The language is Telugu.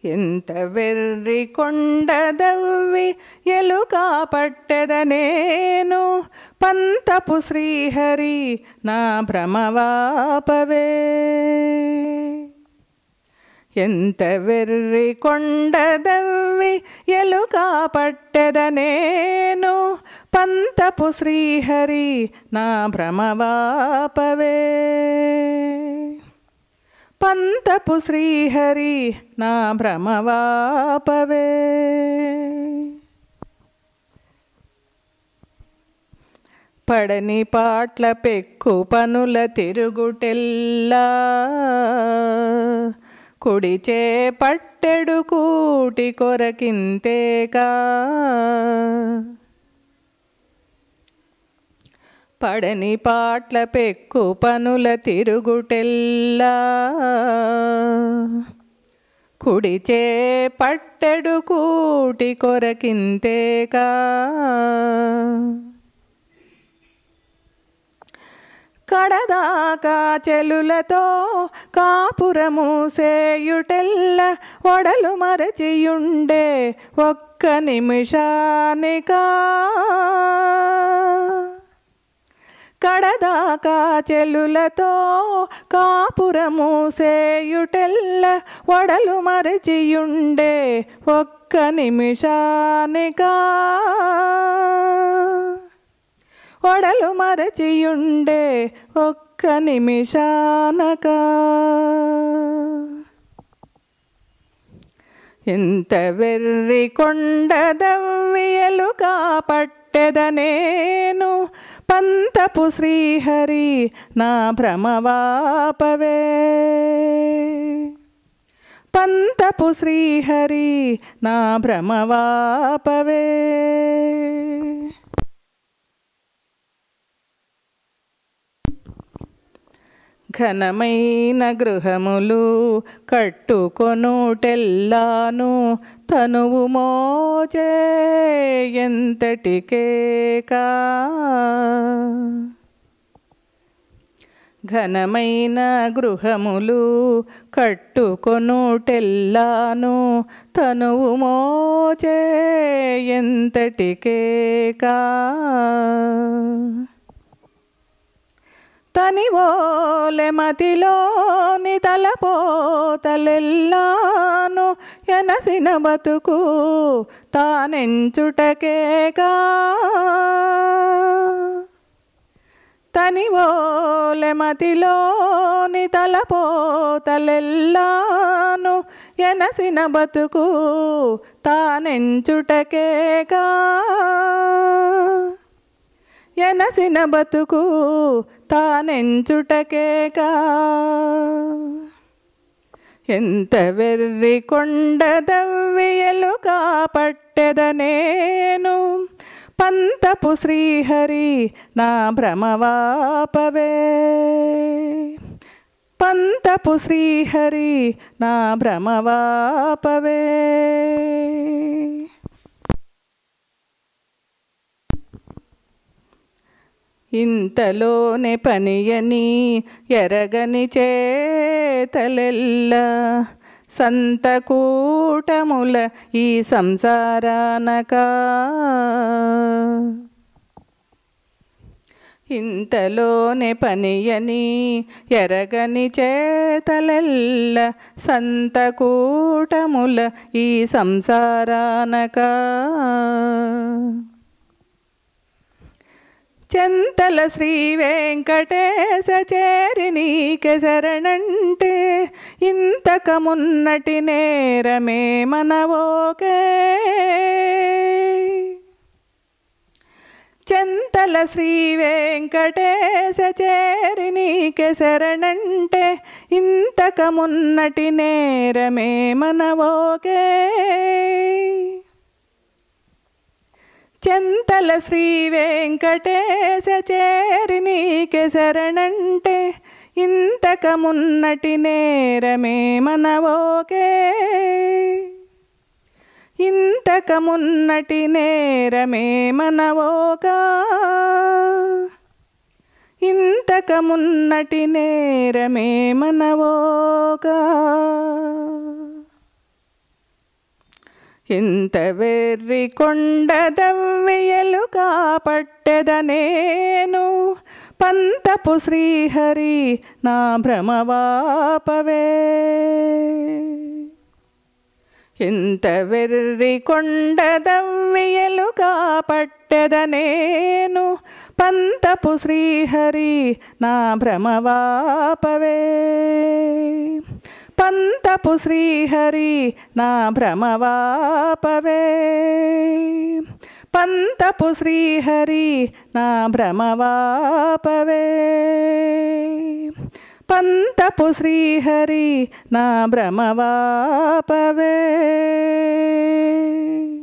ఎంత వెర్రి కొండదవ్వి ఎలుక పట్టెద నేను పంతపు శ్రీహరి నా భ్రమవాపవే ఎంత వెర్రి కొండదవ్వి ఎలుక పట్టెద నేను పంతపు శ్రీహరి నా భ్రమవాపవే పంతపు శ్రీహరి నా భ్రమవాపవే పడని పాట్ల పెక్కు పనుల తిరుగుటెల్లా కుడిచే పట్టెడు కూటి కొరకింతేకా పడని పాట్ల పెక్కు పనుల తిరుగుటెల్లా కుడిచే పట్టెడు కూటి కొరకింతేకా కడదాకా చెలులతో కాపురము సేయుటెల్ల ఒడలు మరచియుండే ఒక్క నిమిషానికా కడదాకా చెల్లులతో కాపురము సేయుటెల్ల ఒడలు మరచియుండే ఒక్క నిమిషానికా ఒడలు మరచియుండే ఒక్క నిమిషానకా ఎంత వెర్రి కొండదవ్వి ఎలుక పట్టెద నేను పంతపు శ్రీహరి నా భ్రమవాపవే పంతపు శ్రీహరి నా భ్రమవాపవే ఘనమైన గృహములు కట్టుకొనుటెల్లాను తనువు మోచే ఎంతటికేకా ఘనమైన గృహములు కట్టుకొనుటెల్లాను తనువు మోచే ఎంతటికేకా తనివోలె మతిలోని తలపోతలెల్లాను ఎనసిన బతుకు తానెంచుటకేగా తనివోలె మతిలోని తలపోతలెల్లాను ఎనసిన బతుకు తానెంచుటకేగా ఎనసిన బతుకు తానెంచుటకేగా ఎంత వెర్రి కొండదవ్వి ఎలుక పట్టెద నేను పంతపు శ్రీహరి నా భ్రమవాపవే పంతపు శ్రీహరి నా భ్రమవాపవే ఇంతలోనే పనియని ఎరగని చేతలెల్ల సంతకూటముల ఈ సంసారానకా ఇంతలోనే పనియని ఎరగని చేతలెల్ల సంతకూటముల ఈ సంసారానకా చెంతల శ్రీ వెంకటేశ చేరి నీకె శరణంటే ఇంతక మున్నటి నేరమే మనవోకే చెంతల శ్రీ వెంకటేశ చేరి నీకె శరణంటే ఇంతక మున్నటి నేరమే మనవోకే చెంతల శ్రీ వెంకటేశ చేరి నీకె శరణంటే ఇంతక మున్నటి నేరమే మనవోకే ఇంతక మున్నటి నేరమే మనవోగా ఇంతక మున్నటి నేరమే మనవోగా ఇంత వెర్రి కొండదవ్వియలు కాపట్టెద నేను పంతపు శ్రీహరి నా భ్రమవాపవే ఇంత వెర్రి కొండదవ్వియలు కాపట్టెద నేను పంతపు శ్రీహరి నా భ్రమవాపవే పంతపు శ్రీహరి నా భ్రమవాపవే పంతపు శ్రీహరి నా భ్రమవాపవే పంతపు శ్రీహరి నా భ్రమవాపవే